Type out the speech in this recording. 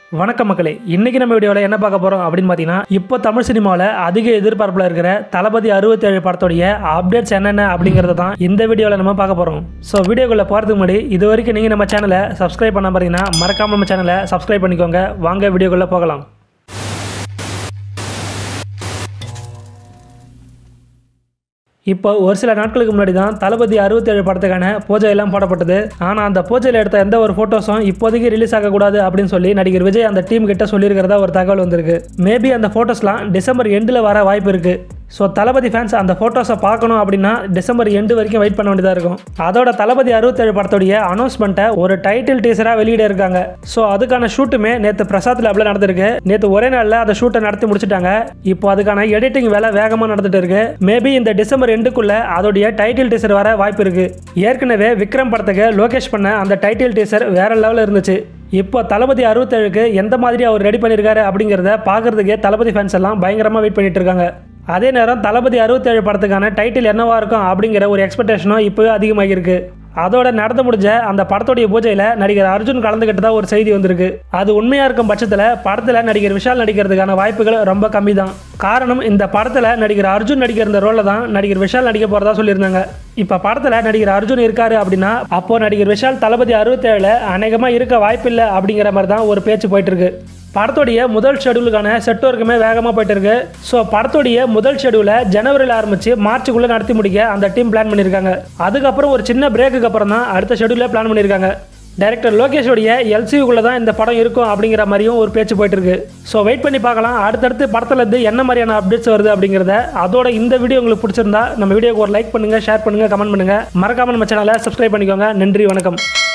வணக்கம் மக்களே இன்னைக்கு நம்ம வீடியோவில் என்ன பார்க்க போகிறோம் அப்படின்னு பார்த்தீங்கன்னா இப்போ தமிழ் சினிமாவில் அதிக எதிர்பார்ப்பில் இருக்கிற தளபதி அறுபத்தேழு படத்துடைய அப்டேட்ஸ் என்னென்ன அப்படிங்கிறத தான் இந்த வீடியோவில் நம்ம பார்க்க போகிறோம் ஸோ வீடியோக்குள்ளே போகிறதுக்கு முன்னாடி இது வரைக்கும் நீங்கள் நம்ம சேனலை சப்ஸ்கிரைப் பண்ண பார்த்தீங்கன்னா மறக்காம நம்ம சேனலை சப்ஸ்கிரைப் பண்ணிக்கோங்க வாங்க வீடியோக்குள்ளே போகலாம் இப்போ ஒரு சில நாட்களுக்கு முன்னாடி தான் தளபதி அறுபத்தேழு படத்துக்கான பூஜை எல்லாம் போடப்பட்டது ஆனால் அந்த பூஜையில் எடுத்த எந்த ஒரு ஃபோட்டோஸும் இப்போதைக்கு ரிலீஸ் ஆகக்கூடாது அப்படின்னு சொல்லி நடிகர் விஜய் அந்த டீம் கிட்ட சொல்லியிருக்கிறதா ஒரு தகவல் வந்திருக்கு மேபி அந்த ஃபோட்டோஸ்லாம் டிசம்பர் எண்டில் வர வாய்ப்பு இருக்குது ஸோ தளபதி ஃபேன்ஸ் அந்த ஃபோட்டோஸை பார்க்கணும் அப்படின்னா டிசம்பர் எண்டு வரைக்கும் வெயிட் பண்ண வேண்டியதாக இருக்கும் அதோட தளபதி அறுபத்தேழு படத்துடைய அனௌன்ஸ்மெண்ட்டை ஒரு டைட்டில் டீசராக வெளியிட இருக்காங்க ஸோ அதுக்கான ஷூட்டுமே நேற்று பிரசாத் லேப்ல நடந்திருக்கு நேற்று ஒரே நாளில் அந்த ஷூட்டை நடத்தி முடிச்சிட்டாங்க இப்போ அதுக்கான எடிட்டிங் வேலை வேகமாக நடந்துட்டு இருக்கு மேபி இந்த டிசம்பர் எண்டுக்குள்ள அதோடைய டைட்டில் டீசர் வர வாய்ப்பு இருக்கு ஏற்கனவே விக்ரம் படத்துக்கு லோகேஷ் பண்ண அந்த டைட்டில் டீசர் வேற லெவலில் இருந்துச்சு இப்போ தளபதி அறுபத்தேழுக்கு எந்த மாதிரி அவர் ரெடி பண்ணியிருக்காரு அப்படிங்கிறத பார்க்கறதுக்கே தளபதி ஃபேன்ஸ் எல்லாம் பயங்கரமாக வெயிட் பண்ணிட்டு இருக்காங்க அதே நேரம் தளபதி அறுபத்தேழு படத்துக்கான டைட்டில் என்னவா இருக்கும் அப்படிங்கிற ஒரு எக்ஸ்பெக்டேஷனும் இப்போவே அதிகமாகிருக்கு அதோட நடந்து முடிஞ்ச அந்த படத்துடைய பூஜையில் நடிகர் அர்ஜுன் கலந்துக்கிட்டதா ஒரு செய்தி வந்திருக்கு அது உண்மையாக இருக்கும் பட்சத்தில் படத்தில் நடிகர் விஷால் நடிக்கிறதுக்கான வாய்ப்புகள் ரொம்ப கம்மி தான் காரணம் இந்த படத்தில் நடிகர் அர்ஜுன் நடிக்கிற இந்த ரோலில் தான் நடிகர் விஷால் நடிக்க போகிறதா சொல்லியிருந்தாங்க இப்போ படத்தில் நடிகர் அர்ஜுன் இருக்காரு அப்படின்னா அப்போ நடிகர் விஷால் தளபதி அறுபத்தேழில் அநேகமாக இருக்க வாய்ப்பில்லை அப்படிங்கிற மாதிரி தான் ஒரு பேச்சு போயிட்டு இருக்கு படத்துடைய முதல் ஷெடியூலுக்கான செட் ஒர்க்குமே வேகமாக போயிட்டு இருக்கு ஸோ படத்துடைய முதல் ஷெடியூலை ஜனவரியில் ஆரம்பிச்சு மார்ச்சுக்குள்ளே நடத்தி முடிக்க அந்த டீம் பிளான் பண்ணியிருக்காங்க அதுக்கப்புறம் ஒரு சின்ன பிரேக்குக்கு அப்புறம் தான் அடுத்த ஷெடியூலே பிளான் பண்ணியிருக்காங்க டைரக்டர் லோகேஷோடைய எல்சியுக்குள்ளே தான் இந்த படம் இருக்கும் அப்படிங்கிற மாதிரியும் ஒரு பேச்சு போயிட்டு இருக்கு ஸோ வெயிட் பண்ணி பார்க்கலாம் அடுத்தடுத்து படத்துல இருந்து என்ன மாதிரியான அப்டேட்ஸ் வருது அப்படிங்கிறத அதோட இந்த வீடியோ உங்களுக்கு பிடிச்சிருந்தா நம்ம வீடியோக்கு ஒரு லைக் பண்ணுங்க ஷேர் பண்ணுங்க கமெண்ட் பண்ணுங்க மறக்காம நம்ம சேனலை சப்ஸ்கிரைப் பண்ணிக்கோங்க நன்றி வணக்கம்